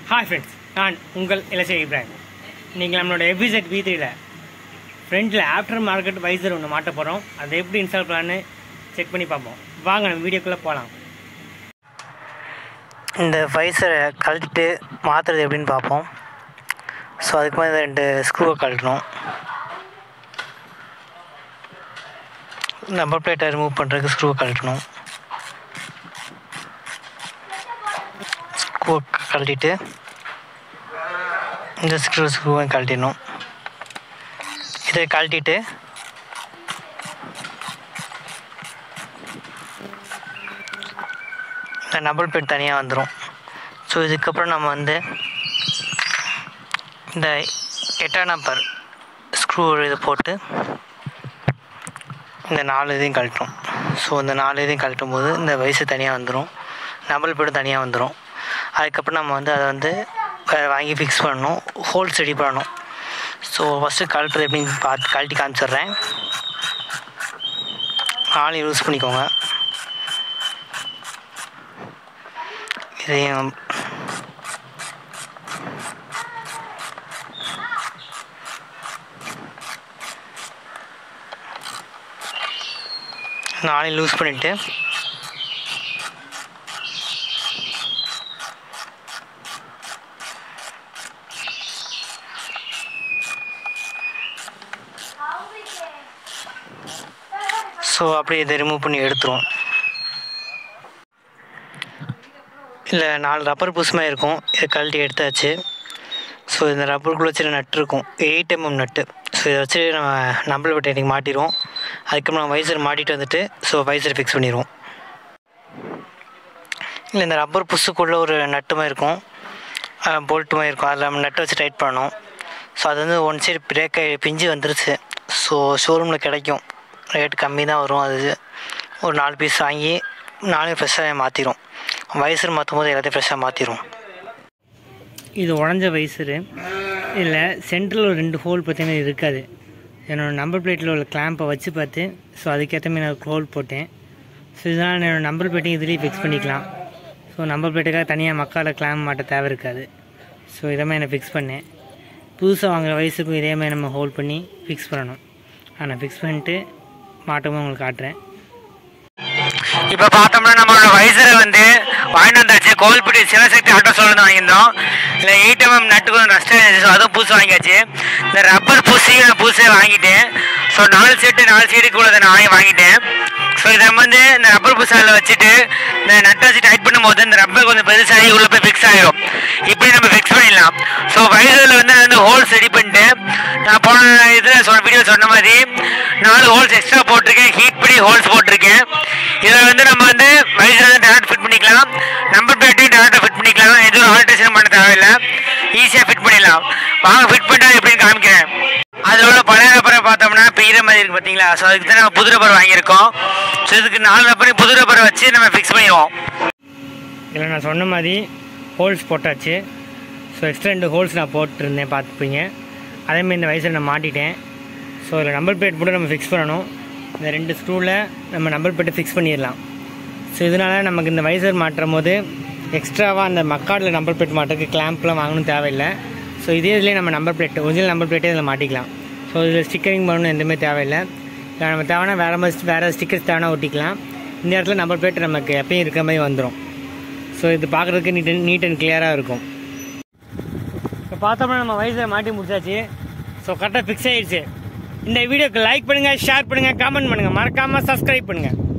hi friends நான் உங்கள் இலசை இப்ராஹிம் நீங்கள் நம்மளோட எபிசெட் வி த்ரீல ஃப்ரண்ட்டில் ஆஃப்டர் மார்க்கெட் வைசர் ஒன்று மாட்ட போகிறோம் அதை எப்படி இன்ஸ்டால் பண்ணலான்னு செக் பண்ணி பார்ப்போம் வாங்க நம்ம வீடியோக்குள்ளே போகலாம் இந்த வைசரை கழட்டிட்டு மாற்றுறது எப்படின்னு பார்ப்போம் ஸோ அதுக்கு மாதிரி இந்த ரெண்டு ஸ்க்ரூவை கழட்டணும் நம்பர் பிளேட்டை ரிமூவ் பண்ணுறதுக்கு ஸ்க்ரூவை கழட்டணும் ஸ்க்ரூவை கழட்டிட்டு இந்த ஸ்க்ரூ ஸ்க்ரூவை கழட்டிடணும் இதை கழட்டிட்டு இந்த நம்பர் பிளேட் தனியாக வந்துடும் ஸோ இதுக்கப்புறம் நம்ம வந்து இந்த எட்டாம் நம்பர் ஸ்க்ரூ இது போட்டு இந்த நாலு இதையும் கழட்டும் ஸோ இந்த நாலு இதையும் கழட்டும் போது இந்த வயசு தனியாக வந்துடும் நம்பர் பிளேட் தனியாக வந்துடும் அதுக்கப்புறம் நம்ம வந்து அதை வந்து வேறு வாங்கி ஃபிக்ஸ் பண்ணணும் ஹோல்ஸ் ரெடி பண்ணணும் ஸோ ஃபஸ்ட்டு கழட்டுறது எப்படின்னு பார்த்து கழட்டி காமிச்சிடுறேன் நாளையும் யூஸ் பண்ணிக்கோங்க இதையும் நாளையும் லூஸ் பண்ணிவிட்டு ஸோ அப்படியே இதை ரிமூவ் பண்ணி எடுத்துருவோம் இல்லை நாலு ரப்பர் புசுமே இருக்கும் இதை கழட்டி எடுத்தாச்சு ஸோ இந்த ரப்பருக்குள்ளே வச்சு நட்டு இருக்கும் எயிட் எம்எம் நட்டு ஸோ இதை வச்சு நம்ம நம்பர் விட்டு இன்றைக்கி மாட்டிடுவோம் அதுக்கப்புறம் நம்ம வைசர் மாட்டிட்டு வந்துட்டு ஸோ வைசர் ஃபிக்ஸ் பண்ணிடுவோம் இல்லை இந்த ரப்பர் புஷுக்குள்ளே ஒரு நட்டு மாதிரி இருக்கும் போல்ட்டு மாதிரி இருக்கும் அதில் நம்ம நட்டை வச்சு டைட் பண்ணணும் ஸோ அது வந்து ஒன் சைடு பிரேக் ஆகி பிஞ்சு வந்துருச்சு ஸோ ஷோரூமில் கிடைக்கும் ரேட் கம்மி தான் வரும் அது ஒரு நாலு பீஸ் வாங்கி நாளையும் ஃப்ரெஷ்ஷாக மாற்றிடும் வயசு மாற்றும் போது எல்லாத்தையும் ஃப்ரெஷ்ஷாக மாற்றிடும் இது உடஞ்ச வைசரு இதில் சென்டரில் ஒரு ரெண்டு ஹோல் பார்த்தீங்கன்னா இருக்காது என்னோடய நம்பர் பிளேட்டில் உள்ள கிளாம்பை வச்சு பார்த்து ஸோ அதுக்கேற்ற மாதிரி நான் ஹோல் போட்டேன் ஸோ இதனால் என்னோடய நம்பர் பிளேட்டையும் இதுலேயும் ஃபிக்ஸ் பண்ணிக்கலாம் ஸோ நம்பர் பிளேட்டுக்காக தனியாக மக்கால கிளாம்ப் மாட்ட தேவை இருக்காது ஸோ இதை மாதிரி நான் ஃபிக்ஸ் பண்ணேன் புதுசாக வாங்குற வயசுக்கும் இதே மாதிரி நம்ம ஹோல்ட் பண்ணி ஃபிக்ஸ் பண்ணணும் நான் ஃபிக்ஸ் பண்ணிட்டு மாட்டவும் உங்களுக்கு காட்டுறேன் இப்போ பார்த்தோம்னா நம்மளோட வைசரை வந்து வாங்கிட்டு வந்தாச்சு கோவில்பட்டி சிவசக்தி ஆட்டோ சொல்லிருந்து வாங்கியிருந்தோம் இல்லை எயிட் எம்எம் நட்டு கொஞ்சம் நஷ்டம் இருந்துச்சு ஸோ அதுவும் புதுசு வாங்கியாச்சு இந்த ரப்பர் பூசியும் நான் புதுசே வாங்கிட்டேன் ஸோ நாலு செட்டு நாலு சீடுக்கு உள்ளதை நான் வாங்கி வாங்கிட்டேன் ஸோ இதை வந்து இந்த ரப்பர் பூசாவில் வச்சுட்டு இந்த நட்டை வச்சு டைட் பண்ணும்போது இந்த ரப்பர் கொஞ்சம் பெருசாகி உள்ளே போய் ஃபிக்ஸ் ஆகிடும் இப்படி நம்ம ஃபிக்ஸ் பண்ணிடலாம் ஸோ வைசரில் வந்து நான் வந்து ஹோல்ஸ் ரெடி பண்ணிட்டு நான் போன இதில் சொன்ன வீடியோ சொன்ன மாதிரி நாலு ஹோல்ஸ் எக்ஸ்ட்ரா போட்டிருக்கேன் ஹீட் பண்ணி ஹோல்ஸ் போட்டிருக்கேன் இதில் வந்து நம்ம வந்து வைசர் வந்து டேரக்ட் ஃபிட் பண்ணிக்கலாம் நம்பர் பிளேட்டையும் டேரக்டாக ஃபிட் பண்ணிக்கலாம் எதுவும் ஆல்ட்ரேஷன் பண்ண தேவையில்லை ஈஸியாக ஃபிட் பண்ணிடலாம் வாங்க ஃபிட் பண்ணிட்டா எப்படின்னு காமிக்கிறேன் அதில் உள்ள பழைய ரப்பரை பார்த்தோம்னா இப்போ ஈர மாதிரி இருக்குது பார்த்தீங்களா ஸோ அதுக்கு தான் நம்ம புது ரப்பர் வாங்கியிருக்கோம் ஸோ இதுக்கு நாலு ரப்பரையும் புது ரப்பரை வச்சு நம்ம ஃபிக்ஸ் பண்ணிடுவோம் இதில் நான் சொன்ன மாதிரி ஹோல்ஸ் போட்டாச்சு ஸோ எக்ஸ்ட்ரா ரெண்டு ஹோல்ஸ் நான் போட்டிருந்தேன் பார்த்துப்பீங்க அதேமாதிரி இந்த வயசில் நான் மாட்டிட்டேன் ஸோ இதில் நம்பர் பிளேட் கூட நம்ம ஃபிக்ஸ் பண்ணணும் இந்த ரெண்டு ஸ்க்ரூவில் நம்ம நம்பர் பிளேட்டை ஃபிக்ஸ் பண்ணிடலாம் ஸோ இதனால் நமக்கு இந்த வைசர் மாட்டும் போது எக்ஸ்ட்ராவாக அந்த மக்காடில் நம்பர் பிளேட் மாட்டுறதுக்கு கிளாம்ப்லாம் வாங்கணும் தேவையில்லை ஸோ இதே இதுலேயே நம்ம நம்பர் பிளேட் ஒரிஜினல் நம்பர் பிளேட்டே இதில் மாட்டிக்கலாம் ஸோ இதில் ஸ்டிக்கரிங் பண்ணணும் எதுவுமே தேவையில்லை இல்லை நம்ம தேவைன்னா வேறு மாதிரி வேறு ஸ்டிக்கர்ஸ் தேவைன்னா ஒட்டிக்கலாம் இந்த இடத்துல நம்பர் பிளேட் நமக்கு எப்பயும் இருக்கிற மாதிரி வந்துடும் ஸோ இது பார்க்குறதுக்கு நீட் நீட் அண்ட் கிளியராக இருக்கும் இப்போ பார்த்தோம்னா நம்ம வயசை மாட்டி முடிச்சாச்சு ஸோ கரெக்டாக ஃபிக்ஸ் ஆகிடுச்சு இந்த வீடியோக்கு லைக் பண்ணுங்கள் ஷேர் பண்ணுங்கள் கமெண்ட் பண்ணுங்கள் மறக்காமல் சப்ஸ்கிரைப் பண்ணுங்கள்